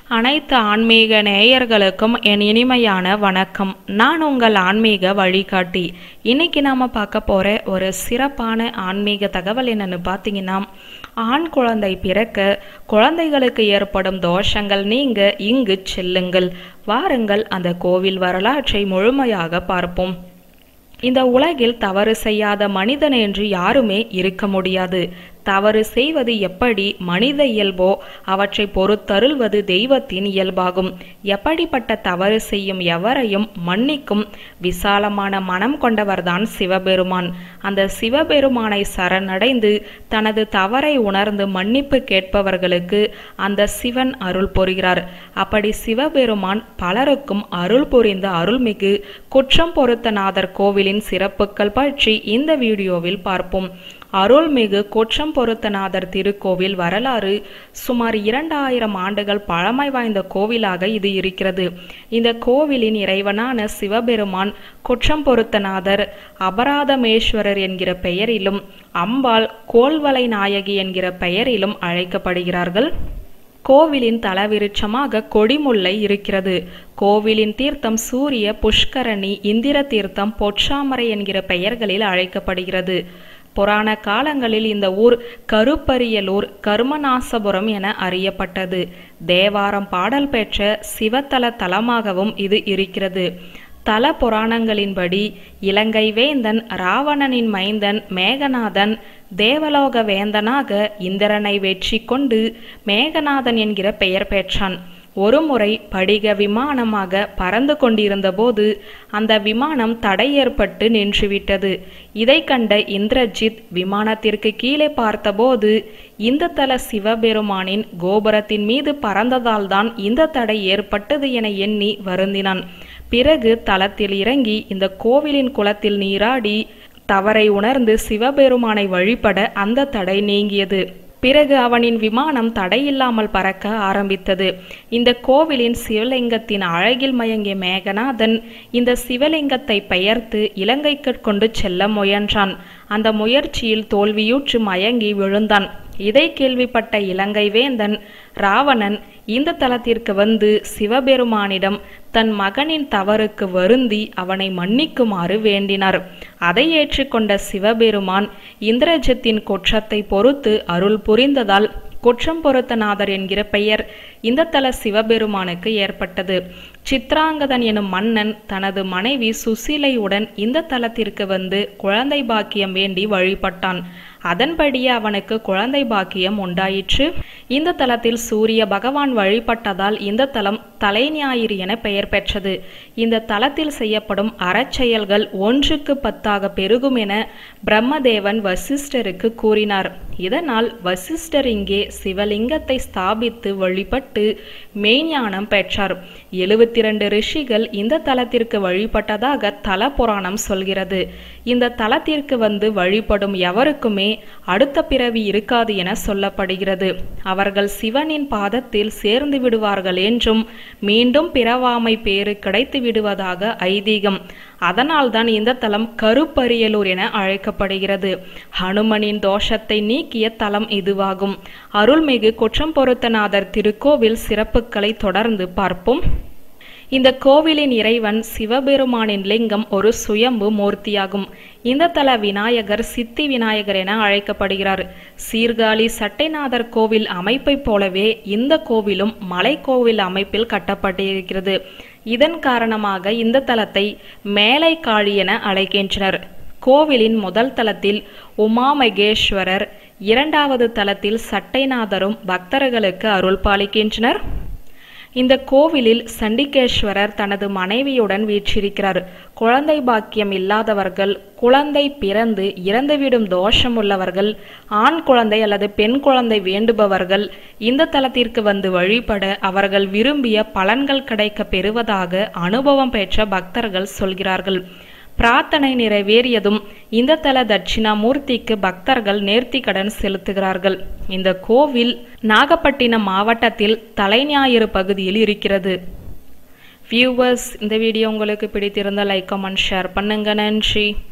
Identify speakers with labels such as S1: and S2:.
S1: அனைத்து ஆன்மீக நேயர்களுக்கும் என் இனிமையான வணக்கம் நான் உங்கள் ஆன்மீக வழிகாட்டி இன்னைக்கு நாம பார்க்க போற ஒரு சிறப்பான ஆன்மீக தகவல் என்னன்னு பார்த்தீங்கன்னா ஆண் குழந்தை பிறக்க குழந்தைகளுக்கு ஏற்படும் தோஷங்கள் நீங்க இங்கு செல்லுங்கள் வாருங்கள் அந்த கோவில் வரலாற்றை முழுமையாக பார்ப்போம் இந்த உலகில் தவறு செய்யாத மனிதன் என்று யாருமே இருக்க முடியாது தவறு செய்வது எப்படி மனித இயல்போ அவற்றை பொறுத்தருள்வது தெய்வத்தின் இயல்பாகும் எப்படிப்பட்ட தவறு செய்யும் எவரையும் மன்னிக்கும் விசாலமான மனம் கொண்டவர்தான் சிவபெருமான் அந்த சிவபெருமானை சரணடைந்து தனது தவறை உணர்ந்து மன்னிப்பு கேட்பவர்களுக்கு அந்த சிவன் அருள் புரிகிறார் அப்படி சிவபெருமான் பலருக்கும் அருள் புரிந்த அருள்மிகு குற்றம் பொருத்தநாதர் கோவிலின் சிறப்புகள் பற்றி இந்த வீடியோவில் பார்ப்போம் அருள்மிகு கொற்றம் பொருத்தநாதர் திருக்கோவில் வரலாறு சுமார் இரண்டாயிரம் ஆண்டுகள் பழமை வாய்ந்த கோவிலாக இது இருக்கிறது இந்த கோவிலின் இறைவனான சிவபெருமான் கொற்றம் பொருத்தநாதர் அபராதமேஸ்வரர் என்கிற பெயரிலும் அம்பாள் கோல்வலை நாயகி என்கிற பெயரிலும் அழைக்கப்படுகிறார்கள் கோவிலின் தலவிருட்சமாக கொடிமுல்லை இருக்கிறது கோவிலின் தீர்த்தம் சூரிய புஷ்கரணி இந்திர தீர்த்தம் பொற்றாமரை என்கிற பெயர்களில் அழைக்கப்படுகிறது புராண காலங்களில் இந்த ஊர் கருப்பரியலூர் கருமநாசபுரம் என அறியப்பட்டது தேவாரம் பாடல் பெற்ற சிவத்தல தலமாகவும் இது இருக்கிறது தல புராணங்களின்படி இலங்கை வேந்தன் ராவணனின் மைந்தன் மேகநாதன் தேவலோக வேந்தனாக இந்திரனை வெற்றி கொண்டு மேகநாதன் என்கிற பெயர் பெற்றான் ஒருமுறை படிக விமானமாக பறந்து கொண்டிருந்தபோது அந்த விமானம் தடை ஏற்பட்டு நின்றுவிட்டது இதை கண்ட இந்திரஜித் விமானத்திற்கு கீழே பார்த்தபோது இந்த தல சிவபெருமானின் கோபுரத்தின் மீது பறந்ததால் தான் இந்த தடை ஏற்பட்டது என எண்ணி வருந்தினான் பிறகு தளத்தில் இறங்கி இந்த கோவிலின் குளத்தில் நீராடி தவறை உணர்ந்து சிவபெருமானை வழிபட அந்த தடை நீங்கியது பிறகு அவனின் விமானம் தடையில்லாமல் பறக்க ஆரம்பித்தது இந்த கோவிலின் சிவலிங்கத்தின் அழகில் மயங்கிய மேகநாதன் இந்த சிவலிங்கத்தை பெயர்த்து இலங்கைக்கு கொண்டு செல்ல முயன்றான் அந்த முயற்சியில் தோல்வியுற்று மயங்கி விழுந்தான் இதை கேள்விப்பட்ட இலங்கை வேந்தன் ராவணன் இந்த தலத்திற்கு வந்து சிவபெருமானிடம் தன் மகனின் தவறுக்கு வருந்தி அவனை மன்னிக்குமாறு வேண்டினார் அதை ஏற்றுக்கொண்ட சிவபெருமான் இந்திரஜத்தின் குற்றத்தை பொறுத்து அருள் புரிந்ததால் குற்றம் பொருத்தநாதர் என்கிற பெயர் இந்த தல சிவபெருமானுக்கு ஏற்பட்டது சித்ராங்கதன் எனும் மன்னன் தனது மனைவி சுசீலையுடன் இந்த தலத்திற்கு வந்து குழந்தை பாக்கியம் வேண்டி வழிபட்டான் அதன்படியே அவனுக்கு குழந்தை பாக்கியம் உண்டாயிற்று இந்த தலத்தில் சூரிய பகவான் வழிபட்டதால் இந்த தலம் தலைஞாயிறு என பெயர் பெற்றது இந்த தலத்தில் செய்யப்படும் அறச்செயல்கள் ஒன்றுக்கு பத்தாக பெருகும் என பிரம்மதேவன் வசிஷ்டருக்கு கூறினார் இதனால் வசிஷ்டர் இங்கே சிவலிங்கத்தை ஸ்தாபித்து வழிபட்டு மெய்ஞானம் பெற்றார் எழுபத்தி இரண்டு ரிஷிகள் இந்த தலத்திற்கு வழிபட்டதாக தல புராணம் சொல்கிறது இந்த தலத்திற்கு வந்து வழிபடும் எவருக்குமே அடுத்த பிறவி இருக்காது என சொல்லப்படுகிறது அவர்கள் சிவனின் பாதத்தில் சேர்ந்து விடுவார்கள் என்றும் மீண்டும் பிறவாமை பேறு கிடைத்து விடுவதாக ஐதீகம் அதனால்தான் இந்த தலம் கருப்பரியலூர் என அழைக்கப்படுகிறது ஹனுமனின் தோஷத்தை நீக்கிய தலம் இதுவாகும் அருள்மிகு குற்றம் பொருத்தநாதர் திருக்கோவில் சிறப்புகளை தொடர்ந்து பார்ப்போம் இந்த கோவிலின் இறைவன் சிவபெருமானின் லிங்கம் ஒரு சுயம்பு மூர்த்தியாகும் இந்த தல விநாயகர் சித்தி விநாயகர் என அழைக்கப்படுகிறார் சீர்காழி சட்டைநாதர் கோவில் அமைப்பை போலவே இந்த கோவிலும் மலை கோவில் அமைப்பில் கட்டப்பட்டிருக்கிறது இதன் காரணமாக இந்த தலத்தை மேலை காளி என அழைக்கின்றனர் கோவிலின் முதல் தளத்தில் உமா மகேஸ்வரர் இரண்டாவது தளத்தில் சட்டைநாதரும் பக்தர்களுக்கு அருள் பாலிக்கின்றனர் இந்த கோவிலில் சண்டிகேஸ்வரர் தனது மனைவியுடன் வீற்றிருக்கிறார் குழந்தை பாக்கியம் இல்லாதவர்கள் குழந்தை பிறந்து இறந்துவிடும் தோஷம் உள்ளவர்கள் ஆண் குழந்தை அல்லது பெண் குழந்தை வேண்டுபவர்கள் இந்த தலத்திற்கு வந்து வழிபட அவர்கள் விரும்பிய பலன்கள் கிடைக்க பெறுவதாக அனுபவம் பெற்ற பக்தர்கள் சொல்கிறார்கள் பிரார்த்தனை நிறைவேறியதும் இந்த தல தட்சிணாமூர்த்திக்கு பக்தர்கள் நேர்த்தி கடன் செலுத்துகிறார்கள் இந்த கோவில் நாகப்பட்டினம் மாவட்டத்தில் தலைஞாயிறு பகுதியில் இருக்கிறது வியூவர்ஸ் இந்த வீடியோ உங்களுக்கு பிடித்திருந்தால் லைக் கமெண்ட் ஷேர் பண்ணுங்க நன்றி